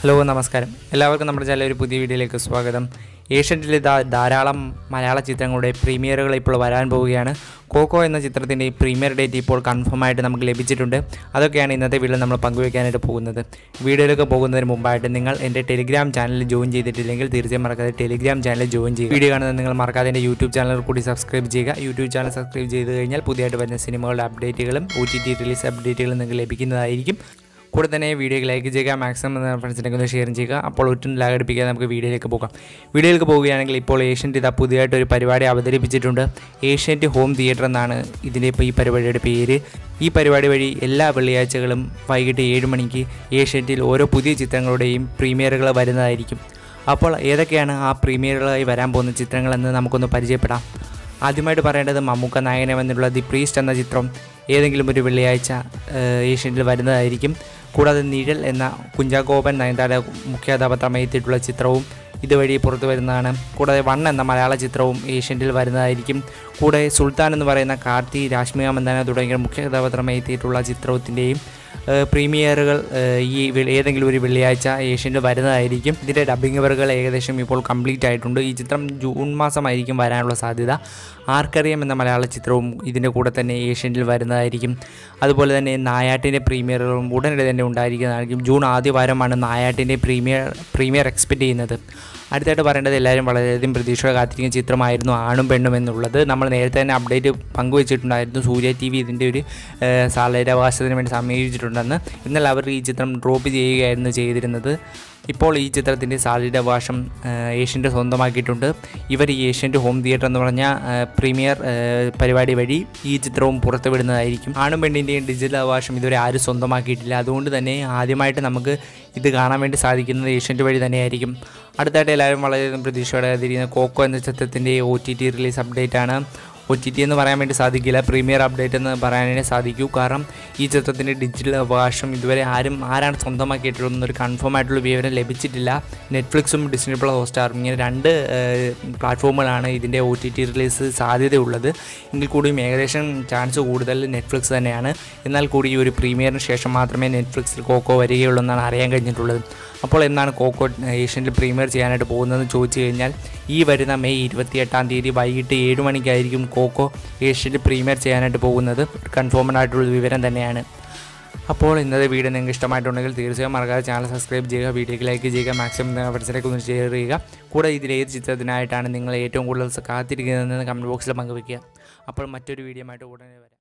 hello നമസ്കാരം എല്ലാവർക്കും നമ്മുടെ ചാനൽ ഒരു പുതിയ വീഡിയോയിലേക്ക് സ്വാഗതം ഏഷ്യൻറ്റിൽ ധാരാളം മലയാള ചിത്രങ്ങളുടെ പ്രീമിയറുകൾ ഇപ്പോൾ വരാൻ പോവുകയാണ് കോക്കോ എന്ന ചിത്രത്തിൻ്റെ പ്രീമിയർ ഡേറ്റ് ഇപ്പോൾ കൺഫേം ആയിട്ട് നമുക്ക് ലഭിച്ചിട്ടുണ്ട് അതൊക്കെയാണ് ഇന്നത്തെ വീഡിയോ നമ്മൾ പങ്കുവയ്ക്കാനായിട്ട് പോകുന്നത് വീഡിയോയിലേക്ക് പോകുന്നതിന് മുമ്പായിട്ട് നിങ്ങൾ എൻ്റെ ടെലിഗ്രാം ചാനൽ ജോയിൻ ചെയ്തിട്ടില്ലെങ്കിൽ തീർച്ചയായും മറക്കാതെ ടെലിഗ്രാം ചാനൽ ജോയിൻ ചെയ്യുക വീഡിയോ കാണുന്നത് നിങ്ങൾ മറക്കാതെ എൻ്റെ യൂട്യൂബ് ചാനൽ കൂടി സബ്സ്ക്രൈബ് ചെയ്യുക യൂട്യൂബ് ചാനൽ സബ്സ്ക്രൈബ് ചെയ്ത് കഴിഞ്ഞാൽ പുതിയതായിട്ട് വരുന്ന സിനിമകളുടെ അപ്ഡേറ്റുകളും ഒ ടി ടി റിലീസ് അപ്ഡേറ്റുകളും നിങ്ങൾക്ക് ലഭിക്കുന്നതായിരിക്കും കൂടെ തന്നെ വീഡിയോക്ക് ലൈക്ക് ചെയ്യുക മാക്സിമം ഫ്രണ്ട്സിനൊക്കെ ഒന്ന് ഷെയർ ചെയ്യുക അപ്പോൾ ഒട്ടും ലാഗ് അടിപ്പിക്കാതെ നമുക്ക് വീഡിയോയിലേക്ക് പോകാം വീഡിയോയിലേക്ക് പോവുകയാണെങ്കിൽ ഇപ്പോൾ ഏഷ്യൻറ്റ് ഇതാ പുതിയതായിട്ട് ഒരു പരിപാടി അവതരിപ്പിച്ചിട്ടുണ്ട് ഏഷ്യൻറ്റ് ഹോം തിയേറ്റർ എന്നാണ് ഇതിൻ്റെ ഇപ്പോൾ ഈ പരിപാടിയുടെ പേര് ഈ പരിപാടി വഴി എല്ലാ വെള്ളിയാഴ്ചകളും വൈകിട്ട് ഏഴ് മണിക്ക് ഏഷ്യൻറ്റിൽ ഓരോ പുതിയ ചിത്രങ്ങളുടെയും പ്രീമിയറുകൾ വരുന്നതായിരിക്കും അപ്പോൾ ഏതൊക്കെയാണ് ആ പ്രീമിയറുകളായി വരാൻ പോകുന്ന ചിത്രങ്ങളെന്ന് നമുക്കൊന്ന് പരിചയപ്പെടാം ആദ്യമായിട്ട് പറയേണ്ടത് മമ്മൂക്ക നായകനെവെന്നുള്ള ദി പ്രീസ്റ്റ് എന്ന ചിത്രം ഏതെങ്കിലും ഒരു വെള്ളിയാഴ്ച ഏഷ്യനിൽ വരുന്നതായിരിക്കും കൂടാതെ നിഴൽ എന്ന കുഞ്ചാക്കോപൻ നയൻതാര മുഖ്യ കഥാപാത്രമായി എത്തിയിട്ടുള്ള ചിത്രവും ഇതുവഴി പുറത്തു വരുന്നതാണ് കൂടാതെ വൺ എന്ന മലയാള ചിത്രവും ഏഷ്യനിൽ വരുന്നതായിരിക്കും കൂടെ സുൽത്താൻ എന്ന് പറയുന്ന കാർത്തി രാഷ്മിക മന്ദാന തുടങ്ങിയ മുഖ്യ കഥാപാത്രമായി എത്തിയിട്ടുള്ള ചിത്രത്തിൻ്റെയും ഏഹ് പ്രീമിയറുകൾ ഏഹ് ഈ വെ- ഏതെങ്കിലും ഒരു വെള്ളിയാഴ്ച ഏഷ്യനിൽ വരുന്നതായിരിക്കും ഇതിൻ്റെ ഡബ്ബിംഗ് വർക്കുകൾ ഏകദേശം ഇപ്പോൾ കംപ്ലീറ്റ് ആയിട്ടുണ്ട് ഈ ചിത്രം ജൂൺ മാസമായിരിക്കും വരാനുള്ള സാധ്യത ആർക്കറിയാം എന്ന മലയാള ചിത്രവും ഇതിൻ്റെ കൂടെ തന്നെ ഏഷ്യനിൽ വരുന്നതായിരിക്കും അതുപോലെ തന്നെ നായാട്ടിൻ്റെ പ്രീമിയറുകളും ഉടനടി തന്നെ ഉണ്ടായിരിക്കുന്നതായിരിക്കും ജൂൺ ആദ്യ വാരമാണ് നായാട്ടിൻ്റെ പ്രീമിയർ പ്രീമിയർ എക്സ്പെക്റ്റ് ചെയ്യുന്നത് അടുത്തായിട്ട് പറയേണ്ടത് എല്ലാവരും വളരെയധികം പ്രതീക്ഷയോടെ കാത്തിരിക്കുന്ന ചിത്രമായിരുന്നു ആണും പെണ്ണും എന്നുള്ളത് നമ്മൾ നേരത്തെ തന്നെ അപ്ഡേറ്റ് പങ്കുവച്ചിട്ടുണ്ടായിരുന്നു സൂര്യ ടി വി ഇതിൻ്റെ ഒരു ഏഹ്, സാലരാവകാശത്തിന് വേണ്ടി സമീപിച്ചിട്ടുണ്ടെന്ന് എന്നാൽ അവർ ഈ ചിത്രം ഡ്രോപ്പ് ചെയ്യുകയായിരുന്നു ചെയ്തിരുന്നത് ഇപ്പോൾ ഈ ചിത്രത്തിൻ്റെ സാലരാവകാശം ഏഷ്യൻ്റെ സ്വന്തമാക്കിയിട്ടുണ്ട് ഇവർ ഈ ഏഷ്യൻ്റെ ഹോം തിയേറ്റർ എന്ന് പറഞ്ഞ ഏഹ്, പ്രീമിയർ ഏഹ്, പരിപാടി വഴി ഈ ചിത്രവും പുറത്തുവിടുന്നതായിരിക്കും ആണും പെണ്ണിൻ്റെയും ഡിജിറ്റൽ അവകാശം ഇതുവരെ ആരും സ്വന്തമാക്കിയിട്ടില്ല അതുകൊണ്ട് തന്നെ ആദ്യമായിട്ട് നമുക്ക് ഇത് കാണാൻ വേണ്ടി സാധിക്കുന്നത് ഏഷ്യൻ്റെ വഴി തന്നെയായിരിക്കും അടുത്തായിട്ട് എല്ലാവരും വളരെയധികം പ്രതീക്ഷയോടെ കാത്തിരിക്കുന്ന കോക്കോ എന്ന ചിത്രത്തിൻ്റെ O T T release update ആണ് ഒ ടി ടി എന്ന് പറയാൻ വേണ്ടി സാധിക്കില്ല പ്രീമിയർ അപ്ഡേറ്റ് എന്ന് പറയാനേ സാധിക്കൂ കാരണം ഈ ചിത്രത്തിൻ്റെ ഡിജിറ്റൽ അവകാശം ഇതുവരെ ആരും ആരാണ് സ്വന്തമാക്കിയിട്ടുള്ളതെന്നൊരു കൺഫേം ആയിട്ടുള്ള വിവരം ലഭിച്ചിട്ടില്ല നെറ്റ്ഫ്ലിക്സും ഡിസ്നി പ്ലസ് ഹോട്ട്സ്റ്റാറും ഇങ്ങനെ രണ്ട് പ്ലാറ്റ്ഫോമുകളാണ് ഇതിൻ്റെ ഒ ടി ടി റിലീസ് സാധ്യതയുള്ളത് എങ്കിൽ കൂടിയും ഏകദേശം ചാൻസ് കൂടുതൽ നെറ്റ്ഫ്ലിക്സ് തന്നെയാണ് എന്നാൽ കൂടി ഈ ഒരു പ്രീമിയറിന് ശേഷം മാത്രമേ നെറ്റ്ഫ്ലിക്സിൽ കോക്കോ വരികയുള്ളൂ എന്നാണ് അറിയാൻ കഴിഞ്ഞിട്ടുള്ളത് അപ്പോൾ എന്നാണ് കോക്കോ ഏഷ്യനിൽ പ്രീമിയർ ചെയ്യാനായിട്ട് പോകുന്നതെന്ന് ചോദിച്ചു കഴിഞ്ഞാൽ ഈ വരുന്ന മെയ് ഇരുപത്തിയെട്ടാം തീയതി വൈകിട്ട് ഏഴ് മണിക്കായിരിക്കും കോക്കോ ഏഷ്യനിൽ പ്രീമിയർ ചെയ്യാനായിട്ട് പോകുന്നത് കൺഫേംഡ് ആയിട്ടുള്ള വിവരം തന്നെയാണ് അപ്പോൾ ഇന്നത്തെ വീഡിയോ നിങ്ങൾക്ക് ഇഷ്ടമായിട്ടുണ്ടെങ്കിൽ തീർച്ചയായും മറക്കാതെ ചാനൽ സബ്സ്ക്രൈബ് ചെയ്യുക വീഡിയോക്ക് ലൈക്ക് ചെയ്യുക മാക്സിമം ഫ്രണ്ട്സിലേക്ക് ഒന്ന് ഷെയർ ചെയ്യുക കൂടെ ഇതിൽ ഏത് ചിത്രത്തിനായിട്ടാണ് നിങ്ങൾ ഏറ്റവും കൂടുതൽ കാത്തിരിക്കുന്നതെന്ന് കമൻറ്റ് ബോക്സിൽ പങ്കുവയ്ക്കുക അപ്പോൾ മറ്റൊരു വീഡിയോ ആയിട്ട് ഉടനെ വരാം